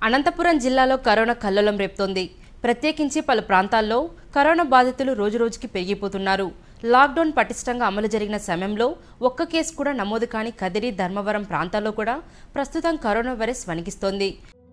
అనంతపురం జిల్లాలో కరోనా కల్లోలం రేపుతోంది ప్రత్యేకించి పలు ప్రాంతాల్లో కరోనా బాధితులు రోజురోజుకి పెరిగిపోతున్నారు లాక్డౌన్ పటిష్టంగా అమలు జరిగిన సమయంలో ఒక్క కేసు కూడా నమోదు కాని కదిరి ధర్మవరం ప్రాంతాల్లో కూడా ప్రస్తుతం కరోనా వైరస్ వణికిస్తోంది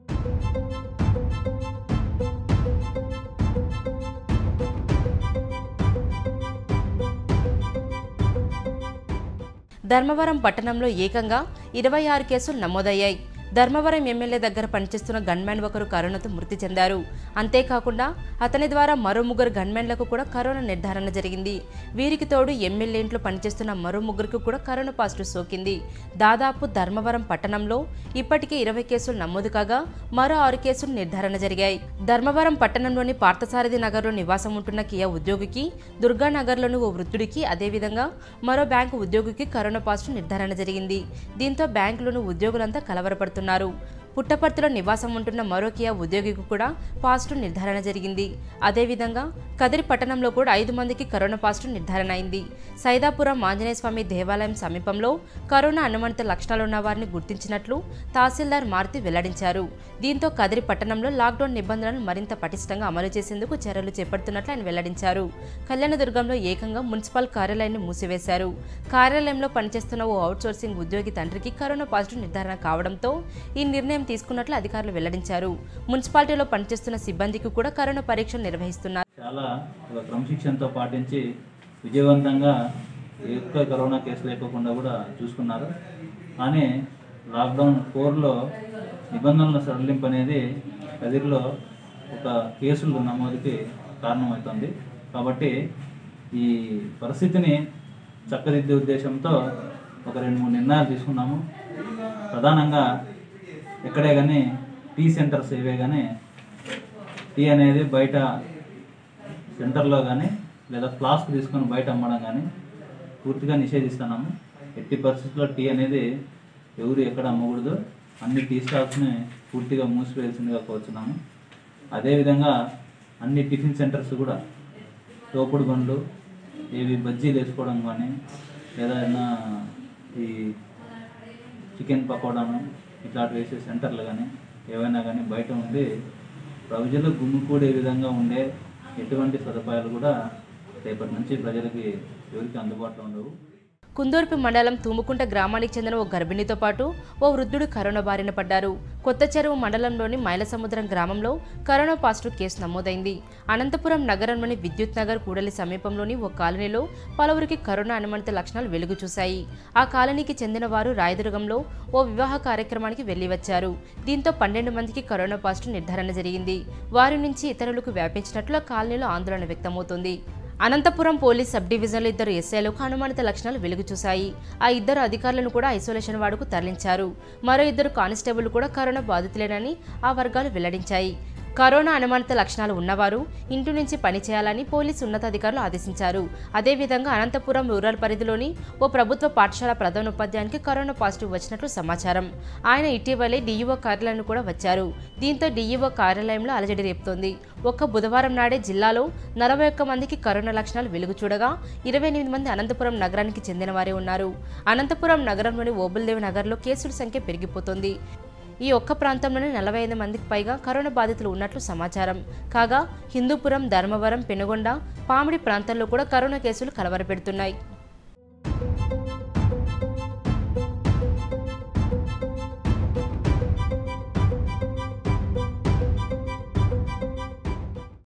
ధర్మవరం పట్టణంలో ఏకంగా ఇరవై ఆరు కేసులు నమోదయ్యాయి ధర్మవరం ఎమ్మెల్యే దగ్గర పనిచేస్తున్న గన్మ్యాన్ ఒకరు కరోనాతో మృతి చెందారు అంతేకాకుండా అతని ద్వారా మరో ముగ్గురు గన్మ్యాన్లకు కూడా కరోనా నిర్ధారణ జరిగింది వీరికి తోడు ఎమ్మెల్యే ఇంట్లో పనిచేస్తున్న మరో ముగ్గురికి కూడా కరోనా పాజిటివ్ సోకింది దాదాపు ధర్మవరం పట్టణంలో ఇప్పటికే ఇరవై కేసులు నమోదు కాగా మరో ఆరు కేసులు నిర్ధారణ జరిగాయి ధర్మవరం పట్టణంలోని పార్థసారథి నగర్లో నివాసం ఉంటున్న కియా ఉద్యోగికి దుర్గానగర్లోని ఓ వృద్ధుడికి అదేవిధంగా మరో బ్యాంకు ఉద్యోగికి కరోనా పాజిటివ్ నిర్ధారణ జరిగింది దీంతో బ్యాంకులోని ఉద్యోగులంతా కలవరపడుతున్నారు పుట్టపర్తిలో నివాసం ఉంటున్న మరో కియా ఉద్యోగికి కూడా పాజిటివ్ నిర్ధారణ జరిగింది అదేవిధంగా కదిరి పట్టణంలో కూడా ఐదు మందికి కరోనా పాజిటివ్ నిర్ధారణ అయింది సైదాపురం ఆంజనేయ స్వామి దేవాలయం సమీపంలో కరోనా అనుమానిత లక్షణాలు ఉన్న వారిని గుర్తించినట్లు తహసీల్దార్ మారుతి వెల్లడించారు దీంతో కదిరి పట్టణంలో లాక్డౌన్ నిబంధనలను మరింత పటిష్టంగా అమలు చేసేందుకు చర్యలు చేపడుతున్నట్లు ఆయన వెల్లడించారు కళ్యాణదుర్గంలో ఏకంగా మున్సిపల్ కార్యాలయాన్ని మూసివేశారు కార్యాలయంలో పనిచేస్తున్న ఓ అవుట్సోర్సింగ్ ఉద్యోగి తండ్రికి కరోనా పాజిటివ్ నిర్ధారణ కావడంతో ఈ నిర్ణయం తీసుకున్నట్లు అధికారులు వెల్లడించారు మున్సిపాలిటీలో పనిచేస్తున్న సిబ్బందికి కూడా కరోనా పరీక్షలు నిర్వహిస్తున్నారు చాలా ఒక క్రమశిక్షణతో పాటించి విజయవంతంగా ఏ ఒక్క కరోనా కేసు లేకోకుండా కూడా చూసుకున్నారు కానీ లాక్డౌన్ ఫోర్లో నిబంధనల సడలింపు అనేది కదిరిలో ఒక కేసులు నమోదుకి కారణమవుతుంది కాబట్టి ఈ పరిస్థితిని చక్కదిద్దే ఉద్దేశంతో ఒక రెండు మూడు నిర్ణయాలు తీసుకున్నాము ప్రధానంగా ఎక్కడే కానీ టీ సెంటర్స్ ఏవే కానీ టీ అనేది బయట సెంటర్లో కానీ లేదా ఫ్లాస్క్ తీసుకొని బయట అమ్మడం కానీ పూర్తిగా నిషేధిస్తున్నాము ఎట్టి పరిస్థితుల్లో టీ అనేది ఎవరు ఎక్కడ అమ్మకూడదు అన్ని టీ స్టాల్స్ని పూర్తిగా మూసివేయాల్సిందిగా కోరుచున్నాము అదేవిధంగా అన్ని టిఫిన్ సెంటర్స్ కూడా తోపుడు బండ్లు ఏవి బజ్జీలు వేసుకోవడం కానీ లేదా ఏదైనా ఈ చికెన్ పకోడాను ఇట్లాంటి వేసే సెంటర్లు కానీ ఏవైనా కానీ బయట ఉండి ప్రజలు గుమ్మికూడే విధంగా ఉండే ఎటువంటి సదుపాయాలు కూడా రేపటి నుంచి ప్రజలకి ఎవరికి అందుబాటులో ఉండవు కుందూర్పి మండలం తుమ్ముకుంట గ్రామానికి చెందిన ఓ గర్భిణితో పాటు ఓ వృద్ధుడు కరోనా బారిన పడ్డారు కొత్త చెరువు మండలంలోని మైలసముద్రం గ్రామంలో కరోనా పాజిటివ్ కేసు నమోదైంది అనంతపురం నగరంలోని విద్యుత్ నగర్ కూడలి సమీపంలోని ఓ కాలనీలో పలువురికి కరోనా అనుమానిత లక్షణాలు వెలుగు చూశాయి ఆ కాలనీకి చెందిన వారు రాయదుర్గంలో ఓ వివాహ కార్యక్రమానికి వెళ్లి వచ్చారు దీంతో పన్నెండు మందికి కరోనా పాజిటివ్ నిర్ధారణ జరిగింది వారి నుంచి ఇతరులకు వ్యాపించినట్లు ఆ కాలనీలో ఆందోళన వ్యక్తమవుతోంది అనంతపురం పోలీస్ సబ్ డివిజన్లో ఇద్దరు ఎస్ఐలకు అనుమానిత లక్షణాలు వెలుగు చూశాయి ఆ ఇద్దరు అధికారులను కూడా ఐసోలేషన్ వార్డుకు తరలించారు మరో ఇద్దరు కానిస్టేబుల్ కూడా కరోనా బాధితులేనని ఆ వర్గాలు వెల్లడించాయి కరోనా అనుమానిత లక్షణాలు ఉన్నవారు ఇంటి నుంచి పని చేయాలని పోలీసు ఉన్నతాధికారులు ఆదేశించారు అదేవిధంగా అనంతపురం రూరల్ పరిధిలోని ఓ ప్రభుత్వ పాఠశాల ప్రధానోపాధ్యాయునికి కరోనా పాజిటివ్ వచ్చినట్లు సమాచారం ఆయన ఇటీవలే డీఈఓ కార్యాలయానికి కూడా వచ్చారు దీంతో డీఈఓ కార్యాలయంలో అలజడి రేపుతోంది ఒక్క బుధవారం నాడే జిల్లాలో నలభై ఒక్క మందికి కరోనా లక్షణాలు వెలుగు చూడగా ఇరవై ఎనిమిది మంది అనంతపురం నగరానికి చెందిన వారే ఉన్నారు అనంతపురం నగరంలోని ఓబుల్దేవి నగర్లో కేసుల సంఖ్య పెరిగిపోతోంది ఈ ఒక్క ప్రాంతంలోనే నలభై ఐదు మందికి పైగా కరోనా బాధితులు ఉన్నట్లు సమాచారం కాగా హిందూపురం ధర్మవరం పెనుగొండ పామిడి ప్రాంతాల్లో కూడా కరోనా కేసులు కలవరపెడుతున్నాయి